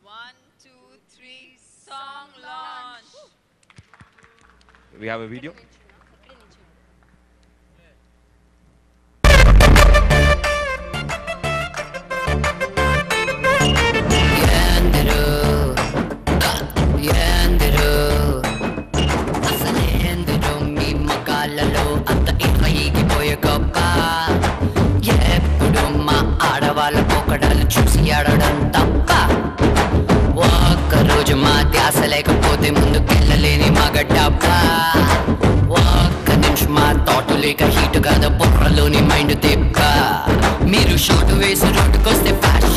One, two, three, song launch. We have a video. ఎందరో ఎందరో అసలేందరో మీ మగాళ్ళలో అంత ఇరవైగిపోయే గొప్ప ఎప్పుడు మా ఆడవాళ్ళ పోకడాలు చూసి ఆడడం తప్ప ఒక్కరోజు మా ధ్యాస లేకపోతే ముందుకెళ్ళలేని మగడ్డప్ప ఒక్క నిమిషం మా తోట లేక హీటు కాదు బుర్రలోని మైండ్ తిప్ప మీరు షార్ట్ వేసి రోడ్డుకొస్తే ఫ్యాషన్